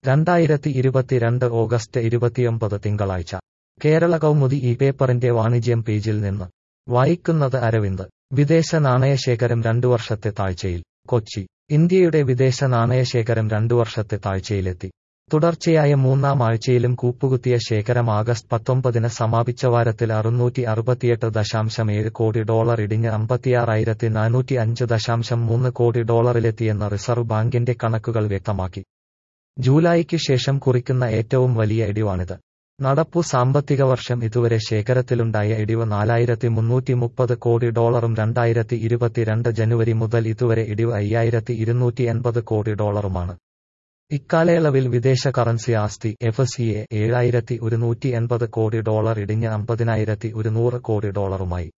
രണ്ടായിരത്തി ഇരുപത്തിരണ്ട് ഓഗസ്റ്റ് ഇരുപത്തിയൊമ്പത് തിങ്കളാഴ്ച കേരള കൗമുദി ഈ പേപ്പറിന്റെ വാണിജ്യം പേജിൽ നിന്ന് വായിക്കുന്നത് അരവിന്ദ് വിദേശ നാണയശേഖരം രണ്ടു വർഷത്തെ താഴ്ചയിൽ കൊച്ചി ഇന്ത്യയുടെ വിദേശ നാണയശേഖരം രണ്ടു വർഷത്തെ താഴ്ചയിലെത്തി തുടർച്ചയായ മൂന്നാം ആഴ്ചയിലും കൂപ്പുകുത്തിയ ശേഖരം ആഗസ്റ്റ് പത്തൊമ്പതിന് സമാപിച്ച വാരത്തിൽ അറുന്നൂറ്റി അറുപത്തിയെട്ട് ദശാംശം ഏഴ് കോടി ഡോളർ ഇടിഞ്ഞ് അമ്പത്തിയാറായിരത്തി നാനൂറ്റി അഞ്ച് ദശാംശം മൂന്ന് കോടി ഡോളറിലെത്തിയെന്ന് റിസർവ് ബാങ്കിന്റെ കണക്കുകൾ വ്യക്തമാക്കി ജൂലൈക്ക് ശേഷം കുറിക്കുന്ന ഏറ്റവും വലിയ ഇടിവാണിത് നടപ്പു സാമ്പത്തിക വർഷം ഇതുവരെ ശേഖരത്തിലുണ്ടായ ഇടിവ് നാലായിരത്തി മുന്നൂറ്റി മുപ്പത് കോടി ഡോളറും രണ്ടായിരത്തി ഇരുപത്തിരണ്ട് ജനുവരി മുതൽ ഇതുവരെ ഇടിവ് അയ്യായിരത്തി ഇരുന്നൂറ്റി എൺപത് കോടി ഡോളറുമാണ് ഇക്കാലയളവിൽ വിദേശ കറൻസി ആസ്തി എഫ് സി എ ഏഴായിരത്തി ഒരുന്നൂറ്റി എൺപത് കോടി ഡോളർ ഇടിഞ്ഞ് അമ്പതിനായിരത്തി ഒരുന്നൂറ് കോടി ഡോളറുമായി